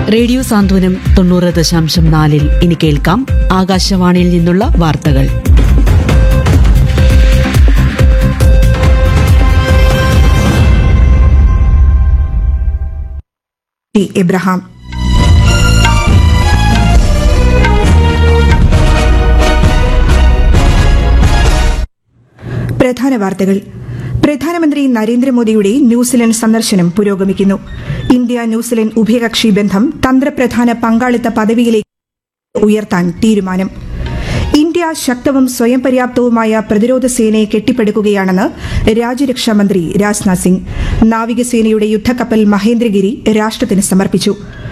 Radio സാന്ത്വനം തൊണ്ണൂറ് ദശാംശം നാലിൽ ഇനി കേൾക്കാം ആകാശവാണിയിൽ നിന്നുള്ള വാർത്തകൾ ടി എബ്രഹാം പ്രധാന വാർത്തകൾ പ്രധാനമന്ത്രി നരേന്ദ്രമോദിയുടെ ന്യൂസിലൻഡ് സന്ദർശനം പുരോഗമിക്കുന്നു ഇന്ത്യ ന്യൂസിലൻഡ് ഉഭയകക്ഷി ബന്ധം തന്ത്രപ്രധാന പങ്കാളിത്ത പദവിയിലേക്ക് ഉയർത്താൻ തീരുമാനം ഇന്ത്യ ശക്തവും സ്വയം പര്യാപ്തവുമായ പ്രതിരോധ സേനയെ കെട്ടിപ്പടുക്കുകയാണെന്ന് രാജ്യരക്ഷാ മന്ത്രി രാജ്നാഥ് സിംഗ് നാവികസേനയുടെ യുദ്ധക്കപ്പൽ മഹേന്ദ്രഗിരി രാഷ്ട്രത്തിന് സമർപ്പിച്ചു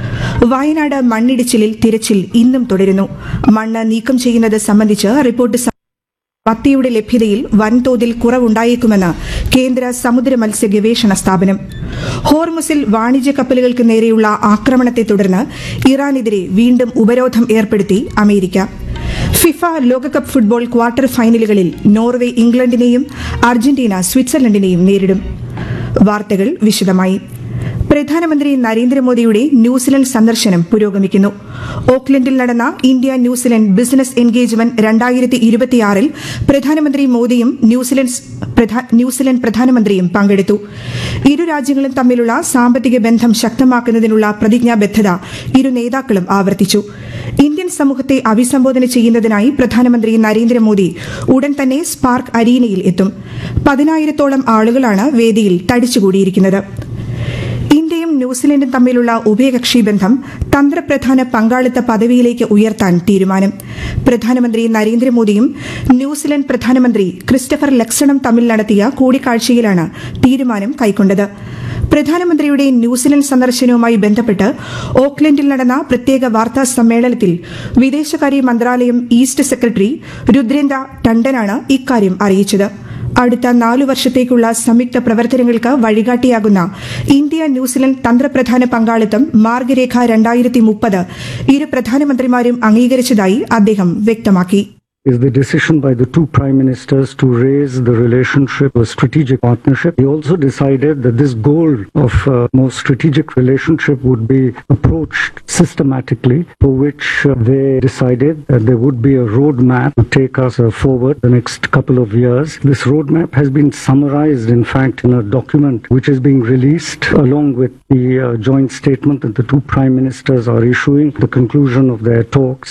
വയനാട് മണ്ണിടിച്ചിലിൽ തിരച്ചിൽ ഇന്നും തുടരുന്നു മണ്ണ് നീക്കം ചെയ്യുന്നത് സംബന്ധിച്ച് റിപ്പോർട്ട് സ- മത്തിയുടെ ലഭ്യതയിൽ വൻതോതിൽ കുറവുണ്ടായേക്കുമെന്ന് കേന്ദ്ര സമുദ്ര മത്സ്യ ഗവേഷണ സ്ഥാപനം ഹോർമുസിൽ വാണിജ്യ കപ്പലുകൾക്ക് നേരെയുള്ള ആക്രമണത്തെ തുടർന്ന് ഇറാനെതിരെ വീണ്ടും ഉപരോധം ഏർപ്പെടുത്തി അമേരിക്ക ഫിഫ ലോകകപ്പ് ഫുട്ബോൾ ക്വാർട്ടർ ഫൈനലുകളിൽ നോർവേ ഇംഗ്ലണ്ടിനെയും അർജന്റീന സ്വിറ്റ്സർലൻഡിനെയും നേരിടും വാർത്തകൾ വിശദമായി പ്രധാനമന്ത്രി നരേന്ദ്രമോദിയുടെ ന്യൂസിലൻഡ് സന്ദർശനം പുരോഗമിക്കുന്നു ഓക്ലൻഡിൽ നടന്ന ഇന്ത്യ ന്യൂസിലൻഡ് ബിസിനസ് എൻഗേജ്മെന്റ് രണ്ടായിരത്തി ഇരുപത്തിയാറിൽ പ്രധാനമന്ത്രി മോദിയും ന്യൂസിലൻഡ് പ്രധാ- ന്യൂസിലൻഡ് പ്രധാനമന്ത്രിയും പങ്കെടുത്തു ഇരു രാജ്യങ്ങളും തമ്മിലുള്ള സാമ്പത്തിക ബന്ധം ശക്തമാക്കുന്നതിനുള്ള പ്രതിജ്ഞാബദ്ധത ഇരു നേതാക്കളും ആവർത്തിച്ചു ഇന്ത്യൻ സമൂഹത്തെ അഭിസംബോധന ചെയ്യുന്നതിനായി പ്രധാനമന്ത്രി നരേന്ദ്രമോദി ഉടൻ തന്നെ സ്പാർക്ക് അരീനയിൽ എത്തും പതിനായിരത്തോളം ആളുകളാണ് വേദിയിൽ തടിച്ചുകൂടിയിരിക്കുന്നത് ഇന്ത്യയും ന്യൂസിലൻഡും തമ്മിലുള്ള ഉഭയകക്ഷി ബന്ധം തന്ത്രപ്രധാന പങ്കാളിത്ത പദവിയിലേക്ക് ഉയർത്താൻ തീരുമാനം പ്രധാനമന്ത്രി നരേന്ദ്രമോദിയും ന്യൂസിലൻഡ് പ്രധാനമന്ത്രി ക്രിസ്റ്റഫർ ലക്സണും തമ്മിൽ നടത്തിയ കൂടിക്കാഴ്ചയിലാണ് തീരുമാനം കൈക്കൊണ്ടത് പ്രധാനമന്ത്രിയുടെ ന്യൂസിലൻഡ് സന്ദർശനവുമായി ബന്ധപ്പെട്ട് ഓക്ലൻഡിൽ നടന്ന പ്രത്യേക വാർത്താ സമ്മേളനത്തിൽ വിദേശകാര്യ മന്ത്രാലയം ഈസ്റ്റ് സെക്രട്ടറി രുദ്രേന്ദ്ര ടണ്ടനാണ് ഇക്കാര്യം അറിയിച്ചത് അടുത്ത നാലു വർഷത്തേക്കുള്ള സംയുക്ത പ്രവർത്തനങ്ങൾക്ക് വഴികാട്ടിയാകുന്ന ഇന്ത്യ ന്യൂസിലൻഡ് തന്ത്രപ്രധാന പങ്കാളിത്തം മാർഗരേഖ രണ്ടായിരത്തി മുപ്പത് ഇരു പ്രധാനമന്ത്രിമാരും അംഗീകരിച്ചതായി അദ്ദേഹം വ്യക്തമാക്കി is the decision by the two prime ministers to raise the relationship a strategic partnership. They also decided that this goal of uh, more strategic relationship would be approached systematically, for which uh, they decided that there would be a roadmap to take us uh, forward the next couple of years. This roadmap has been summarized, in fact, in a document which is being released along with the uh, joint statement that the two prime ministers are issuing at the conclusion of their talks.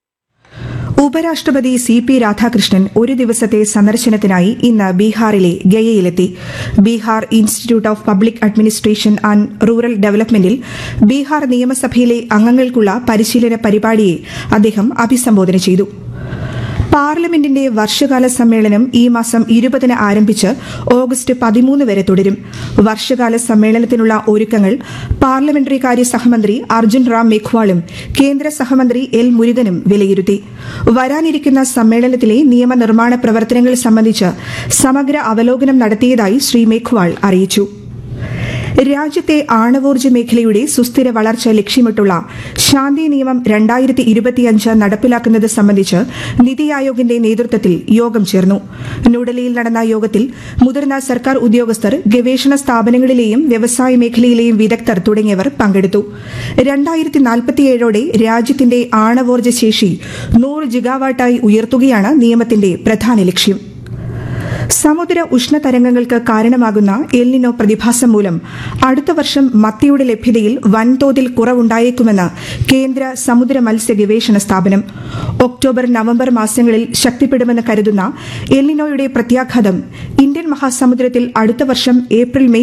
ഉപരാഷ്ട്രപതി C P Radhakrishnan ഒരു ദിവസത്തെ സന്ദർശനത്തിനായി ഇന്ന് ബീഹാറിലെ ഗയയിലെത്തി Bihar institute of public administration and rural ഡെവലപ്മെന്റിൽ ബീഹാർ നിയമസഭയിലെ അംഗങ്ങൾക്കുള്ള പരിശീലന പരിപാടിയെ അദ്ദേഹം അഭിസംബോധന ചെയ്തു പാർലമെന്റിന്റെ വർഷകാല സമ്മേളനം ഈ മാസം ഇരുപതിന് ആരംഭിച്ച് ഓഗസ്റ്റ് പതിമൂന്ന് വരെ തുടരും വർഷകാല സമ്മേളനത്തിനുള്ള ഒരുക്കങ്ങൾ പാർലമെന്ററി കാര്യ സഹമന്ത്രി അർജുൻ റാം മേഘ്വാളും കേന്ദ്ര സഹമന്ത്രി എൽ മുരുകനും വിലയിരുത്തി വരാനിരിക്കുന്ന സമ്മേളനത്തിലെ നിയമനിർമ്മാണ പ്രവർത്തനങ്ങൾ സംബന്ധിച്ച് സമഗ്ര അവലോകനം നടത്തിയതായി ശ്രീ മേഘ്വാൾ അറിയിച്ചു രാജ്യത്തെ ആണവോർജ്ജ മേഖലയുടെ സുസ്ഥിര വളർച്ച ലക്ഷ്യമിട്ടുള്ള ശാന്തി നിയമം രണ്ടായിരത്തി ഇരുപത്തിയഞ്ച് നടപ്പിലാക്കുന്നത് സംബന്ധിച്ച് നിതി ആയോഗിന്റെ നേതൃത്വത്തിൽ യോഗം ചേർന്നു ന്യൂഡൽഹിയിൽ നടന്ന യോഗത്തിൽ മുതിർന്ന സർക്കാർ ഉദ്യോഗസ്ഥർ ഗവേഷണ സ്ഥാപനങ്ങളിലെയും വ്യവസായ മേഖലയിലെയും വിദഗ്ധർ തുടങ്ങിയവർ പങ്കെടുത്തു രണ്ടായിരത്തി നാൽപ്പത്തിയേഴോടെ രാജ്യത്തിന്റെ ആണവോർജ്ജ ശേഷി നൂറ് ജിഗാവാട്ടായി ഉയർത്തുകയാണ് നിയമത്തിന്റെ പ്രധാന ലക്ഷ്യം സമുദ്ര ഉഷ്ണതരംഗങ്ങൾക്ക് കാരണമാകുന്ന എൽനിനോ പ്രതിഭാസം മൂലം അടുത്ത വർഷം മത്തിയുടെ ലഭ്യതയിൽ വൻതോതിൽ കുറവുണ്ടായേക്കുമെന്ന് കേന്ദ്ര സമുദ്ര മത്സ്യ ഗവേഷണ സ്ഥാപനം ഒക്ടോബർ നവംബർ മാസങ്ങളിൽ ശക്തിപ്പെടുമെന്ന് കരുതുന്ന എൽനിനോയുടെ പ്രത്യാഘാതം ഇന്ത്യൻ മഹാസമുദ്രത്തിൽ അടുത്ത വർഷം ഏപ്രിൽ മെയ്